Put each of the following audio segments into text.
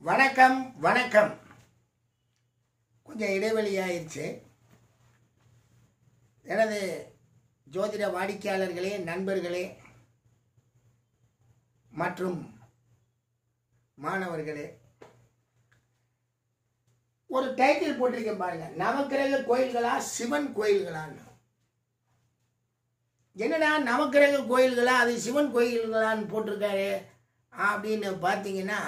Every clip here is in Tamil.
வணக்கம் வணக்கம் கொஞ்சம் இடைவெளி ஆயிடுச்சு எனது ஜோதிட வாடிக்கையாளர்களே நண்பர்களே மற்றும் மாணவர்களே ஒரு டைட்டில் போட்டிருக்கேன் பாருங்க நவக்கிரக கோயில்களா சிவன் கோயில்களான்னு என்னடா நவக்கிரக கோயில்களா அது சிவன் கோயில்களான்னு போட்டிருக்காரு அப்படின்னு பார்த்தீங்கன்னா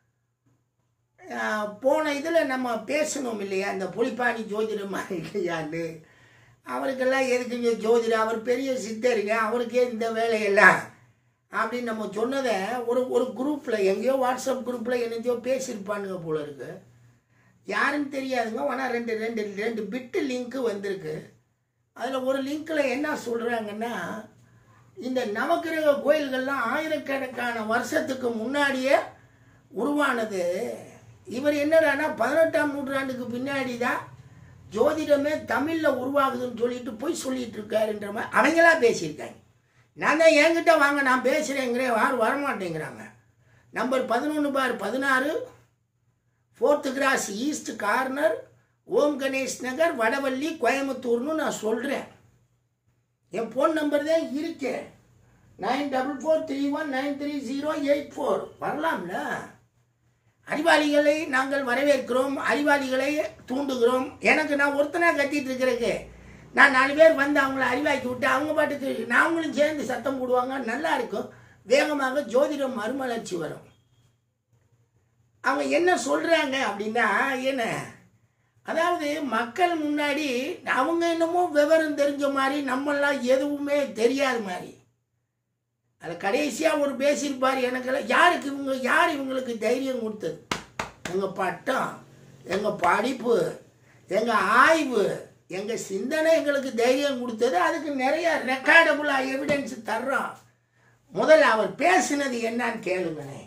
ஆஹ், போன இதில் நம்ம பேசணும் இல்லையா இந்த புலிப்பாணி ஜோதிடம் இல்லையான்னு அவருக்கெல்லாம் எதுக்குங்க ஜோதிடம் அவர் பெரிய சித்தருங்க அவருக்கே இந்த வேலையெல்லாம் அப்படின்னு நம்ம சொன்னதை ஒரு ஒரு குரூப்பில் எங்கேயோ வாட்ஸ்அப் குரூப்பில் என்னத்தையோ பேசியிருப்பானுங்க போல இருக்கு யாருன்னு தெரியாதுங்க ஆனால் ரெண்டு ரெண்டு ரெண்டு பிட்டு லிங்க்கு வந்திருக்கு அதில் ஒரு லிங்க்கில் என்ன சொல்கிறாங்கன்னா இந்த நவக்கிரக கோயில்கள்லாம் ஆயிரக்கணக்கான வருஷத்துக்கு முன்னாடியே உருவானது இவர் என்னடான்னா பதினெட்டாம் நூற்றாண்டுக்கு பின்னாடி தான் ஜோதிடமே தமிழில் உருவாகுதுன்னு சொல்லிட்டு போய் சொல்லிட்டு இருக்காருன்ற மாதிரி அவங்களா பேசியிருக்காங்க நான் தான் என்கிட்ட வாங்க நான் பேசுகிறேங்கிறேன் யாரும் வரமாட்டேங்கிறாங்க நம்பர் பதினொன்று பார் பதினாறு fourth cross east corner Om Ganesh Nagar Vadavalli கோயம்புத்தூர்னு நான் சொல்கிறேன் என் ஃபோன் நம்பர் தான் இருக்கு nine double four three one nine three zero eight four வரலாம்ல அறிவாளிகளை நாங்கள் வரவேற்கிறோம் அறிவாளிகளை தூண்டுகிறோம் எனக்கு நான் ஒருத்தனா கத்திட்டு இருக்கிறதுக்கு நான் நாலு பேர் வந்து அவங்கள அறிவாக்கி விட்டு அவங்க பாட்டுக்கு நாங்களும் சேர்ந்து சத்தம் போடுவாங்க நல்லா இருக்கும் வேகமாக ஜோதிடம் மறுமலர்ச்சி வரும் அவங்க என்ன சொல்றாங்க அப்படின்னா என்ன அதாவது மக்கள் முன்னாடி அவங்க என்னமோ விவரம் தெரிஞ்ச மாதிரி நம்மெல்லாம் எதுவுமே தெரியாத மாதிரி அது கடைசியாக ஒரு பேசியிருப்பார் எனக்கெல்லாம் யாருக்கு இவங்க யார் இவங்களுக்கு தைரியம் கொடுத்தது எங்கள் பட்டம் எங்கள் படிப்பு எங்கள் ஆய்வு எங்கள் சிந்தனை எங்களுக்கு தைரியம் கொடுத்தது அதுக்கு நிறைய ரெக்கார்டபுளாக எவிடன்ஸ் தர்றோம் முதல்ல அவர் பேசினது என்னன்னு கேளுங்களேன்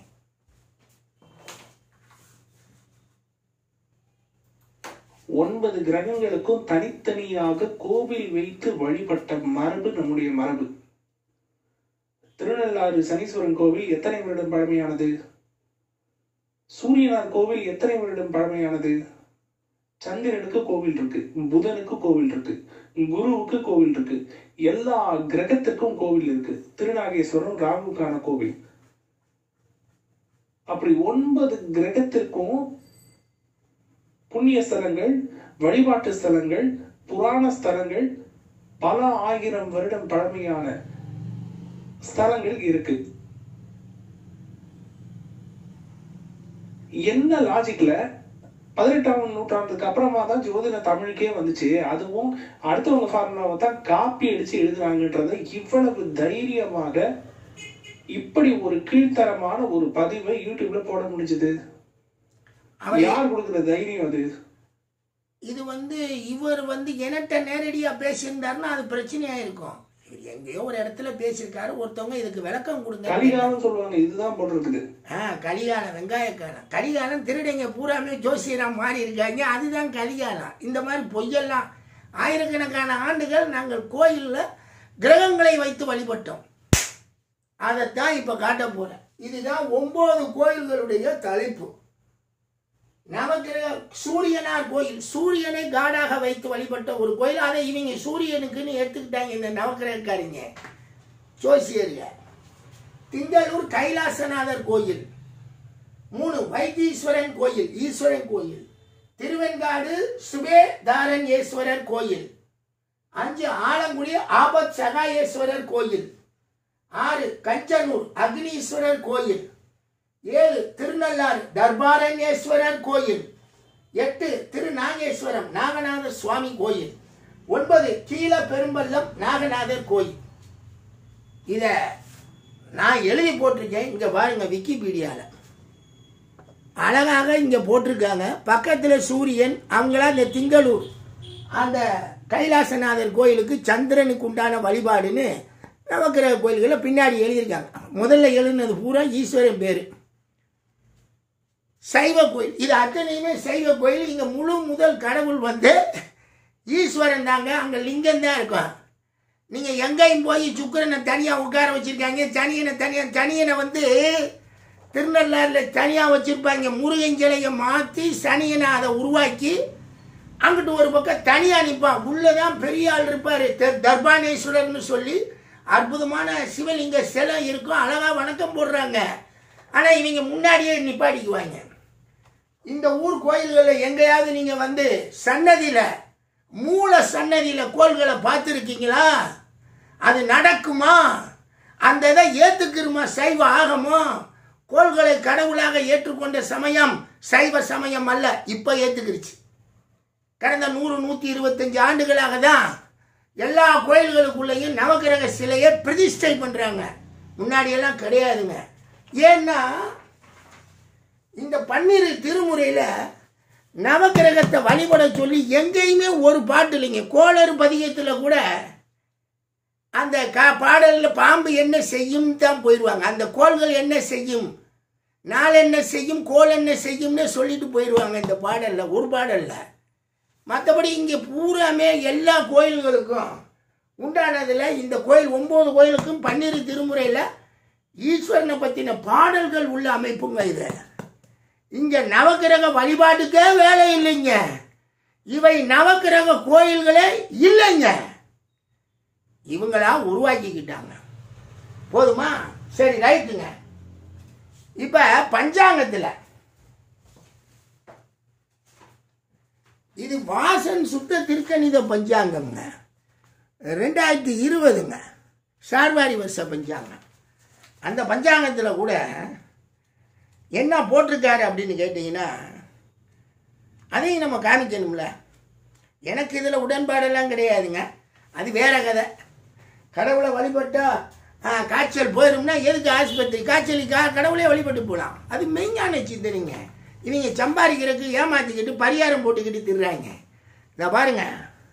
ஒன்பது கிரகங்களுக்கும் தனித்தனியாக கோவில் வைத்து வழிபட்ட மரபு நம்முடைய மரபு திருநள்ளாறு சனீஸ்வரன் கோவில் எத்தனை வருடம் பழமையானது சூரியனார் கோவில் எத்தனை வருடம் பழமையானது சந்திரனுக்கு கோவில் இருக்கு புதனுக்கு கோவில் இருக்கு குருவுக்கு கோவில் இருக்கு எல்லா கிரகத்துக்கும் கோவில் இருக்கு திருநாகேஸ்வரம் ராகுக்கான கோவில் அப்படி ஒன்பது கிரகத்திற்கும் புண்ணிய ஸ்தலங்கள் வழிபாட்டு ஸ்தலங்கள் புராண ஸ்தலங்கள் பல ஆயிரம் வருடம் பழமையான ஸ்தலங்கள் இருக்கு என்ன லாஜிக்ல பதினெட்டாம் நூற்றாண்டுக்கு அப்புறமா தான் ஜோதிட தமிழுக்கே வந்துச்சு அதுவும் அடுத்தவங்க ஃபார்முலாவை தான் காப்பி அடிச்சு எழுதுறாங்கன்றத இவ்வளவு தைரியமாக இப்படி ஒரு கீழ்த்தரமான ஒரு பதிவை யூடியூப்ல போட முடிஞ்சது அவர் யார் கொடுக்குற தைரியம் அது இது வந்து இவர் வந்து என்கிட்ட நேரடியாக பேசியிருந்தாருன்னா அது பிரச்சனையாக இருக்கும் இவர் எங்கேயோ ஒரு இடத்துல பேசியிருக்காரு ஒருத்தவங்க இதுக்கு விளக்கம் கொடுங்க கலிகாலம் சொல்லுவாங்க இதுதான் போடுறதுக்கு ஆ கலிகாலம் வெங்காயக்காலம் கலிகாலம் திருடங்க பூராமே ஜோசியரா மாறி இருக்காங்க அதுதான் கலிகாலம் இந்த மாதிரி பொய்யெல்லாம் ஆயிரக்கணக்கான ஆண்டுகள் நாங்கள் கோயிலில் கிரகங்களை வைத்து வழிபட்டோம் அதைத்தான் இப்போ காட்ட போறேன் இதுதான் ஒன்பது கோயில்களுடைய தலைப்பு நவக்கிரக சூரியனார் கோயில் சூரியனை காடாக வைத்து வழிபட்ட ஒரு கோயில் அதை இவங்க சூரியனுக்குன்னு எடுத்துக்கிட்டாங்க இந்த நவக்கிரகக்காரிங்க ஜோசியர்கள் திங்களூர் கைலாசநாதர் கோயில் மூணு வைத்தீஸ்வரன் கோயில் ஈஸ்வரன் கோயில் திருவெண்காடு சுபேதாரன் ஈஸ்வரர் கோயில் அஞ்சு ஆலங்குடி ஆபத் சகாயேஸ்வரர் கோயில் ஆறு கஞ்சனூர் அக்னீஸ்வரர் கோயில் ஏழு திருநள்ளாறு தர்பாரண்யேஸ்வரர் கோயில் எட்டு திருநாகேஸ்வரம் நாகநாத சுவாமி கோயில் ஒன்பது கீழ பெரும்பள்ளம் நாகநாதர் கோயில் இதை நான் எழுதி போட்டிருக்கேன் இங்கே பாருங்க விக்கிபீடியாவில் அழகாக இங்கே போட்டிருக்காங்க பக்கத்தில் சூரியன் அவங்களா இந்த திங்களூர் அந்த கைலாசநாதர் கோயிலுக்கு சந்திரனுக்கு உண்டான வழிபாடுன்னு நவக்கிரக கோயில்களை பின்னாடி எழுதியிருக்காங்க முதல்ல எழுதினது பூரா ஈஸ்வரன் பேர் சைவ கோயில் இது அத்தனையுமே சைவ கோயில் இங்கே முழு முதல் கடவுள் வந்து ஈஸ்வரன் தாங்க அங்கே லிங்கம் தான் இருக்கும் நீங்கள் எங்கேயும் போய் சுக்கிரனை தனியாக உட்கார வச்சிருக்காங்க சனியனை தனியாக சனியனை வந்து திருநள்ளாறில் தனியாக வச்சுருப்பாங்க முருகன் சிலையை மாற்றி சனியனை அதை உருவாக்கி அங்கிட்டு ஒரு பக்கம் தனியாக நிற்பான் உள்ளே தான் பெரிய ஆள் இருப்பார் தர்பானேஸ்வரர்னு சொல்லி அற்புதமான சிவலிங்க சிலை இருக்கும் அழகாக வணக்கம் போடுறாங்க ஆனால் இவங்க முன்னாடியே நிப்பாட்டிக்குவாங்க இந்த ஊர் கோயில்களில் எங்கேயாவது நீங்கள் வந்து சன்னதியில் மூல சன்னதியில் கோள்களை பார்த்துருக்கீங்களா அது நடக்குமா அந்த இதை ஏற்றுக்கிறோமா சைவ ஆகமோ கோள்களை கடவுளாக ஏற்றுக்கொண்ட சமயம் சைவ சமயம் அல்ல இப்போ ஏற்றுக்கிருச்சு கடந்த நூறு நூற்றி இருபத்தஞ்சு ஆண்டுகளாக தான் எல்லா கோயில்களுக்குள்ளேயும் நவகிரக சிலையை பிரதிஷ்டை பண்ணுறாங்க முன்னாடியெல்லாம் கிடையாதுங்க ஏன்னா இந்த பன்னிரு திருமுறையில் நவகிரகத்தை வழிபட சொல்லி எங்கேயுமே ஒரு பாட்டு இல்லைங்க கோளறு பதிகத்தில் கூட அந்த கா பாடலில் பாம்பு என்ன செய்யும் தான் போயிடுவாங்க அந்த கோள்கள் என்ன செய்யும் நாள் என்ன செய்யும் கோல் என்ன செய்யும்னு சொல்லிட்டு போயிடுவாங்க இந்த பாடலில் ஒரு பாடலில் மற்றபடி இங்கே பூராமே எல்லா கோயில்களுக்கும் உண்டானதில் இந்த கோயில் ஒம்பது கோயிலுக்கும் பன்னிரு திருமுறையில் ஈஸ்வரனை பற்றின பாடல்கள் உள்ள அமைப்புங்க இது இங்கே நவக்கிரக வழிபாட்டுக்கே வேலை இல்லைங்க இவை நவக்கிரக கோயில்களே இல்லைங்க இவங்களா உருவாக்கிக்கிட்டாங்க போதுமா சரி ரைட்டுங்க இப்போ பஞ்சாங்கத்தில் இது வாசன் சுத்த திருக்கணித பஞ்சாங்கம்ங்க ரெண்டாயிரத்தி இருபதுங்க சார்வாரி வருஷ பஞ்சாங்கம் அந்த பஞ்சாங்கத்தில் கூட என்ன போட்டிருக்காரு அப்படின்னு கேட்டிங்கன்னா அதையும் நம்ம காமிக்கணும்ல எனக்கு இதில் உடன்பாடெல்லாம் கிடையாதுங்க அது வேற கதை கடவுளை வழிபட்டா ஆ, காய்ச்சல் போயிரும்னா எதுக்கு ஆஸ்பத்திரி காய்ச்சலுக்கு கா- கடவுளே வழிபட்டு போகலாம் அது மெய்ஞான சிந்தனைங்க இவங்க சம்பாதிக்கிறதுக்கு ஏமாத்திக்கிட்டு பரிகாரம் போட்டுக்கிட்டு திடுறாங்க இதை பாருங்க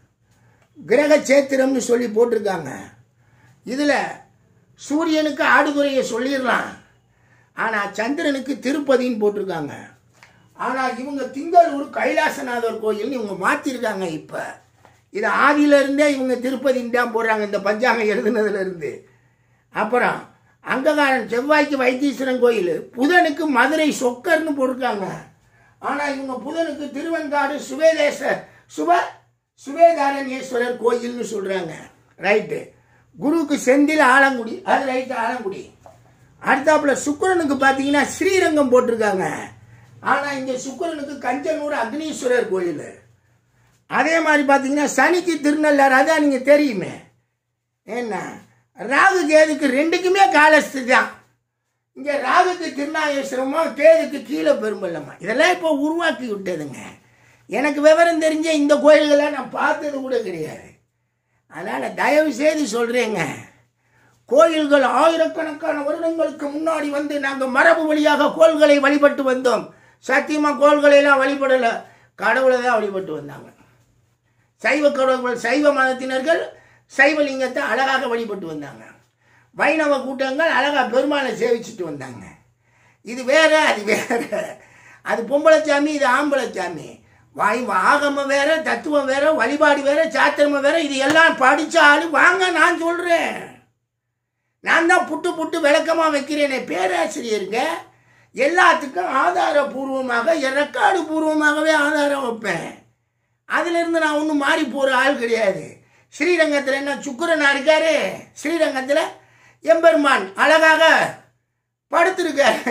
கிரக சேத்திரம்னு சொல்லி போட்டிருக்காங்க இதில் சூரியனுக்கு ஆடுதுறையை சொல்லிடலாம் ஆனால் சந்திரனுக்கு திருப்பதின்னு போட்டிருக்காங்க ஆனால் இவங்க திங்களூர் கைலாசநாதர் கோயில்னு இவங்க மாற்றிருக்காங்க இப்போ இது ஆதியிலிருந்தே இவங்க திருப்பதின்னு தான் போடுறாங்க இந்த பஞ்சாங்கம் எழுதுனதுலேருந்து அப்புறம் அங்ககாரன் செவ்வாய்க்கு வைத்தீஸ்வரன் கோயில் புதனுக்கு மதுரை சொக்கர்னு போட்டிருக்காங்க ஆனால் இவங்க புதனுக்கு திருவெண்காடு சுவேதேசர் சுப சுவேதாரண்யேஸ்வரர் கோயில்னு சொல்கிறாங்க ரைட்டு குருவுக்கு செந்தில் ஆலங்குடி அது ரைட்டு ஆலங்குடி அடுத்தாப்புல சுக்கிரனுக்கு பார்த்தீங்கன்னா ஸ்ரீரங்கம் போட்டிருக்காங்க ஆனால் இங்கே சுக்கிரனுக்கு கஞ்சனூர் அக்னீஸ்வரர் கோயில் அதே மாதிரி பார்த்தீங்கன்னா சனிக்கு திருநள்ளாறு அதான் நீங்கள் தெரியுமே என்ன ராகு கேதுக்கு ரெண்டுக்குமே காலஸ்து தான் இங்கே ராகுக்கு திருநாகேஸ்வரமோ கேதுக்கு கீழே பெரும்பள்ளமா இதெல்லாம் இப்போ உருவாக்கி விட்டதுங்க எனக்கு விவரம் தெரிஞ்ச இந்த கோயில்களை நான் பார்த்தது கூட கிடையாது அதனால் தயவு செய்து சொல்கிறேங்க கோயில்கள் ஆயிரக்கணக்கான வருடங்களுக்கு முன்னாடி வந்து நாங்கள் மரபு வழியாக கோள்களை வழிபட்டு வந்தோம் சத்தியமாக கோள்களை எல்லாம் வழிபடலை கடவுளை தான் வழிபட்டு வந்தாங்க சைவ கடவுள் சைவ மதத்தினர்கள் சைவலிங்கத்தை அழகாக வழிபட்டு வந்தாங்க வைணவ கூட்டங்கள் அழகாக பெருமாளை சேவிச்சுட்டு வந்தாங்க இது வேற அது வேற அது பொம்பளை சாமி இது ஆம்பளை சாமி வாய் ஆகமம் வேற தத்துவம் வேற வழிபாடு வேற சாத்திரமம் வேற இது எல்லாம் படிச்சாலும் வாங்க நான் சொல்றேன் நான் தான் புட்டு புட்டு விளக்கமாக வைக்கிறேனே பேராசிரியருங்க எல்லாத்துக்கும் ஆதாரபூர்வமாக ரெக்கார்டு பூர்வமாகவே ஆதாரம் வைப்பேன் அதிலிருந்து நான் ஒன்றும் மாறி போகிற ஆள் கிடையாது ஸ்ரீரங்கத்தில் என்ன சுக்கிரனா இருக்காரு ஸ்ரீரங்கத்தில் எம்பெருமான் அழகாக படுத்திருக்காரு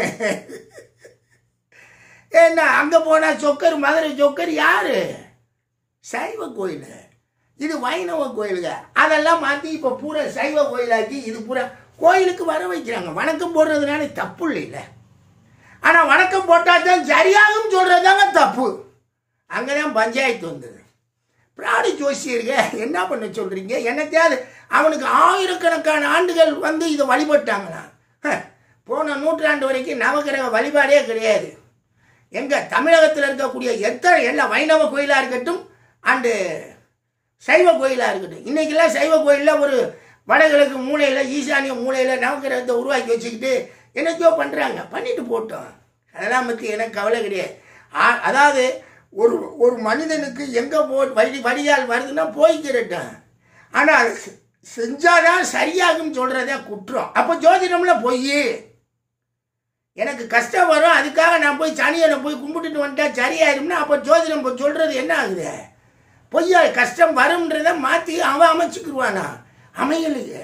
ஏன்னா அங்கே போனால் சொக்கர் மதுரை சொக்கர் யாரு சைவ கோயில் இது வைணவ கோயிலுங்க அதெல்லாம் மாற்றி இப்போ பூரா சைவ கோயிலாக்கி இது பூரா கோயிலுக்கு வர வைக்கிறாங்க வணக்கம் போடுறதுனால தப்பு இல்லை ஆனால் வணக்கம் போட்டால் தான் சரியாகும் சொல்கிறதாங்க தப்பு அங்கே தான் பஞ்சாயத்து வந்தது பிராடி ஜோசியருங்க என்ன பண்ண சொல்கிறீங்க என்னத்தையாவது அவனுக்கு ஆயிரக்கணக்கான ஆண்டுகள் வந்து இதை வழிபட்டாங்களாம் ஹ, போன நூற்றாண்டு வரைக்கும் நவகிரக வழிபாடே கிடையாது எங்கள் தமிழகத்தில் இருக்கக்கூடிய எத்தனை எல்லா வைணவ கோயிலாக இருக்கட்டும் அண்டு சைவ கோயிலாக இருக்கட்டும் இன்றைக்கெல்லாம் சைவ கோயிலில் ஒரு வடகிழக்கு மூலையில் ஈசானிய மூலையில் நவகிரகத்தை உருவாக்கி வச்சுக்கிட்டு என்னத்தையோ பண்ணுறாங்க பண்ணிட்டு போட்டோம் அதெல்லாம் பற்றி எனக்கு கவலை கிடையாது ஆ- அதாவது ஒரு ஒரு மனிதனுக்கு எங்கே போ வழி வழியால் வருதுன்னா போய்க்கிறட்டும் ஆனால் அது செ- செஞ்சாதான் சரியாகும் சொல்கிறதே குற்றம் அப்போ ஜோதிடம்ல பொய் எனக்கு கஷ்டம் வரும் அதுக்காக நான் போய் சனியனை போய் கும்பிட்டுட்டு வந்துட்டா சரியாயிரும்னா அப்போ ஜோதிடம் இப்போ சொல்கிறது என்ன ஆகுது பொய்யா கஷ்டம் வரும்ன்றத மாற்றி அவன் அமைச்சுக்கிருவானா அமையலையே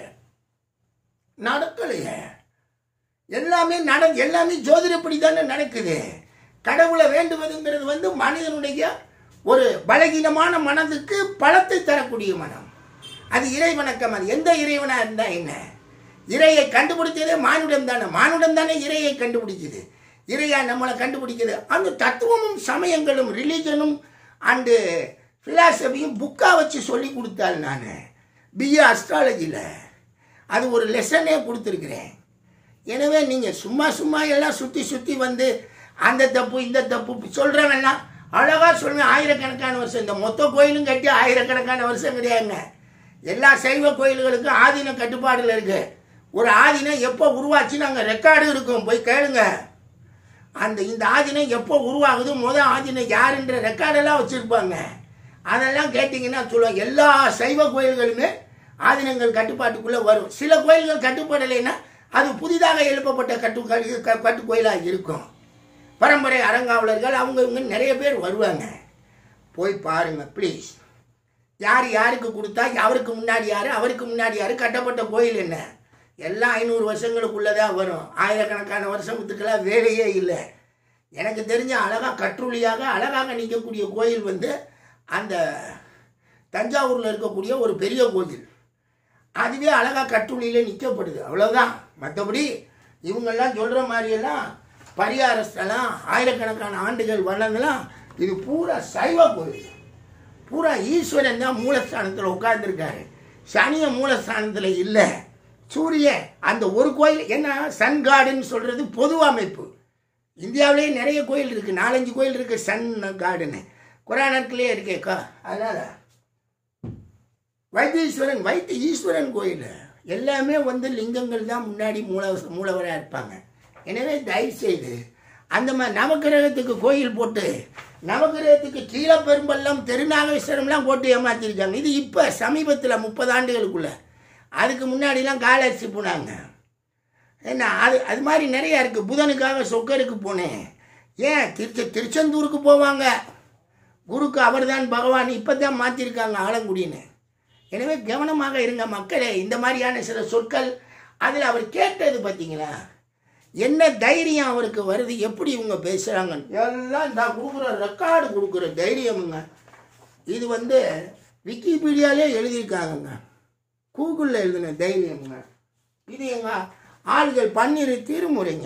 நடக்கலையே எல்லாமே நட எல்லாமே ஜோதிடப்படி தானே நடக்குது கடவுளை வேண்டுவதுங்கிறது வந்து மனிதனுடைய ஒரு பலகீனமான மனதுக்கு பலத்தை தரக்கூடிய மனம் அது இறை வணக்கம் அது எந்த இறைவனா இருந்தா என்ன இறையை கண்டுபிடிச்சதே மானுடம் தானே மானுடம் தானே இறையை கண்டுபிடிக்குது இறையா நம்மளை கண்டுபிடிக்குது அந்த தத்துவமும் சமயங்களும் ரிலீஜனும் அண்டு ஃபிலாசபியும் புக்காக வச்சு சொல்லி கொடுத்தாள் நான் பிஏ அஸ்ட்ராலஜியில் அது ஒரு லெசனே கொடுத்துருக்குறேன் எனவே நீங்கள் சும்மா சும்மா எல்லாம் சுற்றி சுற்றி வந்து அந்த தப்பு இந்த தப்பு சொல்கிறவெல்லாம் அழகாக சொல்லுவேன் ஆயிரக்கணக்கான வருஷம் இந்த மொத்த கோயிலும் கட்டி ஆயிரக்கணக்கான வருஷம் கிடையாதுங்க எல்லா சைவ கோயில்களுக்கும் ஆதீன கட்டுப்பாடுல இருக்கு ஒரு ஆதீனம் எப்போ உருவாச்சுன்னு அங்கே ரெக்கார்டு இருக்கும் போய் கேளுங்க அந்த இந்த ஆதீனம் எப்போ உருவாகுது முதல் ஆதீனம் யாருன்ற ரெக்கார்டெல்லாம் வச்சுருப்பாங்க அதெல்லாம் கேட்டிங்கன்னா சொல்லுவாங்க எல்லா சைவ கோயில்களுமே ஆதீனங்கள் கட்டுப்பாட்டுக்குள்ளே வரும் சில கோயில்கள் கட்டுப்படலைன்னா அது புதிதாக எழுப்பப்பட்ட கட்டு க- கட்டு கோயிலாக இருக்கும் பரம்பரை அறங்காவலர்கள் அவங்க இவங்க நிறைய பேர் வருவாங்க போய் பாருங்க ப்ளீஸ் யார் யாருக்கு கொடுத்தா அவருக்கு முன்னாடி யார் அவருக்கு முன்னாடி யார் கட்டப்பட்ட கோயில் என்ன எல்லாம் ஐநூறு வருஷங்களுக்குள்ளதான் வரும் ஆயிரக்கணக்கான வருஷத்துக்கெல்லாம் வேலையே இல்லை எனக்கு தெரிஞ்ச அழகாக கற்றுளியாக அழகாக நிற்கக்கூடிய கோயில் வந்து அந்த தஞ்சாவூரில் இருக்கக்கூடிய ஒரு பெரிய கோயில் அதுவே அழகாக கட்டுளியில் நிற்கப்படுது அவ்வளோதான் மற்றபடி இவங்கெல்லாம் சொல்கிற மாதிரியெல்லாம் பரிகாரஸ்தலம் ஆயிரக்கணக்கான ஆண்டுகள் வளர்ந்தலாம் இது பூரா சைவ கோயில் பூரா ஈஸ்வரன் தான் மூலஸ்தானத்தில் உட்கார்ந்துருக்காரு சனிய மூலஸ்தானத்தில் இல்லை சூரியன் அந்த ஒரு கோயில் என்ன சன் கார்டுன்னு சொல்கிறது பொது அமைப்பு இந்தியாவிலேயே நிறைய கோயில் இருக்குது நாலஞ்சு கோயில் இருக்குது சன் கார்டுன்னு குரானத்திலே இருக்கேக்கா அதனால் வைத்தீஸ்வரன் வைத்த ஈஸ்வரன் கோயில் எல்லாமே வந்து லிங்கங்கள் தான் முன்னாடி மூல மூலவராக இருப்பாங்க எனவே தயவு செய்து அந்த மாதிரி நவக்கிரகத்துக்கு கோயில் போட்டு நவக்கிரகத்துக்கு கீழே பெரும்பள்ளம் திருநாகேஸ்வரம்லாம் போட்டு ஏமாத்திருக்காங்க இது இப்போ சமீபத்தில் முப்பது ஆண்டுகளுக்குள்ள அதுக்கு முன்னாடிலாம் காலரிசி போனாங்க என்ன அது அது மாதிரி நிறையா இருக்குது புதனுக்காக சொக்கருக்கு போனேன் ஏன் திருச்ச திருச்செந்தூருக்கு போவாங்க குருக்கு அவர்தான் பகவான் இப்போ தான் மாற்றிருக்காங்க ஆலங்குடின்னு எனவே கவனமாக இருங்க மக்களே இந்த மாதிரியான சில சொற்கள் அதில் அவர் கேட்டது பார்த்தீங்களா என்ன தைரியம் அவருக்கு வருது எப்படி இவங்க பேசுகிறாங்க எல்லாம் நான் கொடுக்குற ரெக்கார்டு கொடுக்குற தைரியமுங்க இது வந்து விக்கிபீடியாலே எழுதியிருக்காங்கங்க கூகுளில் எழுதின தைரியமுங்க இது எங்கள் ஆள்கள் பன்னிரு திருமுறைங்க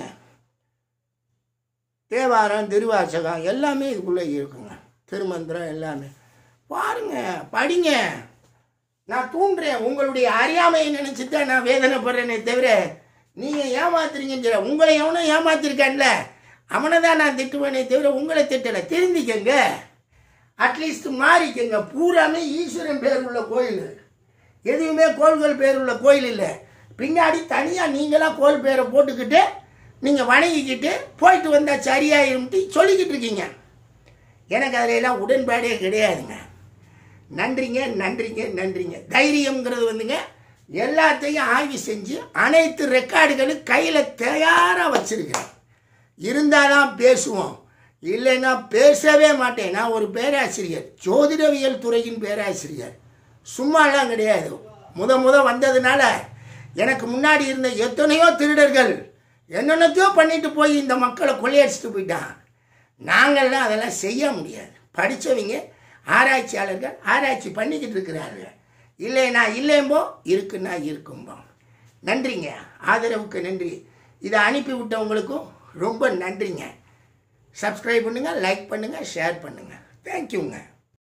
தேவாரம் திருவாசகம் எல்லாமே இதுக்குள்ளே இருக்குங்க திருமந்திரம் எல்லாமே பாருங்க படிங்க நான் தூண்டுறேன் உங்களுடைய அறியாமையை நினைச்சு தான் நான் வேதனைப்படுறேனே தவிர நீங்கள் ஏமாத்துறீங்கன்னு சொல்ல உங்களை எவனும் ஏமாத்திருக்கான்ல அவனை தான் நான் திட்டுவேனே தவிர உங்களை திட்டலை திருந்திக்கங்க அட்லீஸ்ட் மாறிக்கங்க பூராமே ஈஸ்வரன் பேர் உள்ள கோயில் எதுவுமே கோள்கள் பேர் உள்ள கோயில் இல்லை பின்னாடி தனியாக நீங்களாக கோல் பேரை போட்டுக்கிட்டு நீங்கள் வணங்கிக்கிட்டு போயிட்டு வந்தால் சரியாயிரும்ட்டு சொல்லிக்கிட்டு இருக்கீங்க எனக்கு அதில் எல்லாம் உடன்பாடே கிடையாதுங்க நன்றிங்க நன்றிங்க நன்றிங்க தைரியம்ங்கிறது வந்துங்க எல்லாத்தையும் ஆய்வு செஞ்சு அனைத்து ரெக்கார்டுகளும் கையில் தயாராக வச்சிருக்கிறேன் இருந்தால் தான் பேசுவோம் இல்லைன்னா பேசவே மாட்டேன் நான் ஒரு பேராசிரியர் ஜோதிடவியல் துறையின் பேராசிரியர் சும்மாலாம் கிடையாது முத முத வந்ததுனால எனக்கு முன்னாடி இருந்த எத்தனையோ திருடர்கள் என்னென்னத்தையோ பண்ணிட்டு போய் இந்த மக்களை கொள்ளையடிச்சிட்டு போயிட்டான் நாங்கள்லாம் அதெல்லாம் செய்ய முடியாது படித்தவங்க ஆராய்ச்சியாளர்கள் ஆராய்ச்சி பண்ணிக்கிட்டு இருக்கிறார்கள் இல்லைனா இல்லைம்போ இருக்குன்னா இருக்கும்போ நன்றிங்க ஆதரவுக்கு நன்றி இதை அனுப்பி விட்டவங்களுக்கும் ரொம்ப நன்றிங்க சப்ஸ்கிரைப் பண்ணுங்கள் லைக் பண்ணுங்கள் ஷேர் பண்ணுங்கள் தேங்க்யூங்க